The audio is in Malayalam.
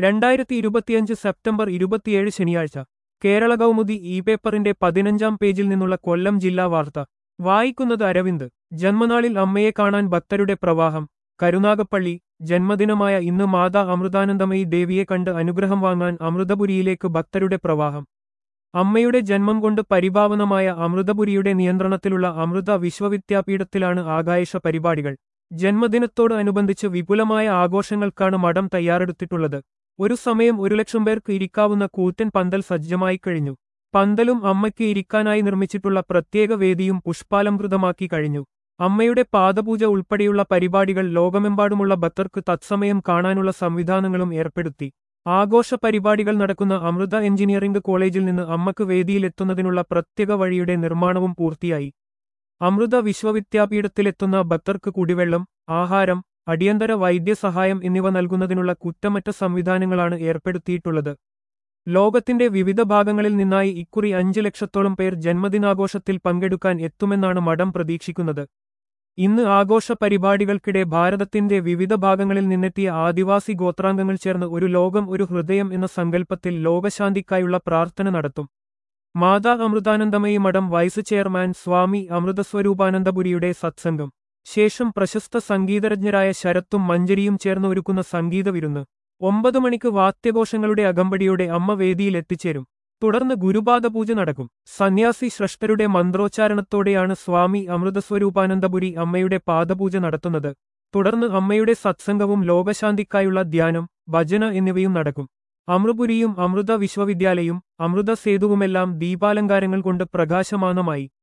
രണ്ടായിരത്തി ഇരുപത്തിയഞ്ച് സെപ്റ്റംബർ ഇരുപത്തിയേഴ് ശനിയാഴ്ച കേരള കൗമുദി ഇ പേപ്പറിന്റെ പതിനഞ്ചാം പേജിൽ നിന്നുള്ള കൊല്ലം ജില്ലാ വാർത്ത വായിക്കുന്നത് അരവിന്ദ് ജന്മനാളിൽ അമ്മയെ കാണാൻ ഭക്തരുടെ പ്രവാഹം കരുനാഗപ്പള്ളി ജന്മദിനമായ ഇന്ന് മാതാ അമൃതാനന്ദമയി ദേവിയെ കണ്ട് അനുഗ്രഹം വാങ്ങാൻ അമൃതപുരിയിലേക്ക് ഭക്തരുടെ പ്രവാഹം അമ്മയുടെ ജന്മം കൊണ്ട് പരിഭാവനമായ അമൃതപുരിയുടെ നിയന്ത്രണത്തിലുള്ള അമൃത വിശ്വവിദ്യാപീഠത്തിലാണ് ആകാശ പരിപാടികൾ ജന്മദിനത്തോട് അനുബന്ധിച്ച് വിപുലമായ ആഘോഷങ്ങൾക്കാണ് മഠം തയ്യാറെടുത്തിട്ടുള്ളത് ഒരു സമയം ഒരു ലക്ഷം പേർക്ക് ഇരിക്കാവുന്ന കൂറ്റൻ പന്തൽ സജ്ജമായി കഴിഞ്ഞു പന്തലും അമ്മയ്ക്ക് ഇരിക്കാനായി നിർമ്മിച്ചിട്ടുള്ള പ്രത്യേക വേദിയും പുഷ്പാലംകൃതമാക്കി കഴിഞ്ഞു അമ്മയുടെ പാദപൂജ ഉൾപ്പെടെയുള്ള പരിപാടികൾ ലോകമെമ്പാടുമുള്ള ഭക്തർക്ക് തത്സമയം കാണാനുള്ള സംവിധാനങ്ങളും ഏർപ്പെടുത്തി ആഘോഷ പരിപാടികൾ നടക്കുന്ന അമൃത എഞ്ചിനീയറിംഗ് കോളേജിൽ നിന്ന് അമ്മക്ക് വേദിയിലെത്തുന്നതിനുള്ള പ്രത്യേക വഴിയുടെ നിർമ്മാണവും പൂർത്തിയായി അമൃത വിശ്വവിദ്യാപീഠത്തിലെത്തുന്ന ഭക്തർക്ക് കുടിവെള്ളം ആഹാരം അടിയന്തര വൈദ്യസഹായം എന്നിവ നൽകുന്നതിനുള്ള കുറ്റമറ്റ സംവിധാനങ്ങളാണ് ഏർപ്പെടുത്തിയിട്ടുള്ളത് ലോകത്തിന്റെ വിവിധ ഭാഗങ്ങളിൽ നിന്നായി ഇക്കുറി അഞ്ച് ലക്ഷത്തോളം പേർ ജന്മദിനാഘോഷത്തിൽ പങ്കെടുക്കാൻ എത്തുമെന്നാണ് മഠം പ്രതീക്ഷിക്കുന്നത് ഇന്ന് ആഘോഷ പരിപാടികൾക്കിടെ ഭാരതത്തിന്റെ വിവിധ ഭാഗങ്ങളിൽ നിന്നെത്തിയ ആദിവാസി ഗോത്രാംഗങ്ങൾ ചേർന്ന് ഒരു ലോകം ഒരു ഹൃദയം എന്ന സങ്കല്പത്തിൽ ലോകശാന്തിക്കായുള്ള പ്രാർത്ഥന നടത്തും മാതാ അമൃതാനന്ദമയി മഠം വൈസ് ചെയർമാൻ സ്വാമി അമൃതസ്വരൂപാനന്ദപുരിയുടെ സത്സംഗം ശേഷം പ്രശസ്ത സംഗീതജ്ഞരായ ശരത്തും മഞ്ജരിയും ചേർന്ന് ഒരുക്കുന്ന സംഗീത വിരുന്ന് ഒമ്പത് മണിക്ക് വാദ്യഘോഷങ്ങളുടെ അകമ്പടിയോടെ അമ്മ വേദിയിൽ എത്തിച്ചേരും തുടർന്ന് ഗുരുപാദപൂജ നടക്കും സന്യാസി ശ്രഷ്ടരുടെ മന്ത്രോച്ചാരണത്തോടെയാണ് സ്വാമി അമൃതസ്വരൂപാനന്ദപുരി അമ്മയുടെ പാദപൂജ നടത്തുന്നത് തുടർന്ന് അമ്മയുടെ സത്സംഗവും ലോകശാന്തിക്കായുള്ള ധ്യാനം ഭജന എന്നിവയും നടക്കും അമൃപുരിയും അമൃത വിശ്വവിദ്യാലയും അമൃത സേതുവുമെല്ലാം ദീപാലങ്കാരങ്ങൾ കൊണ്ട് പ്രകാശമാനമായി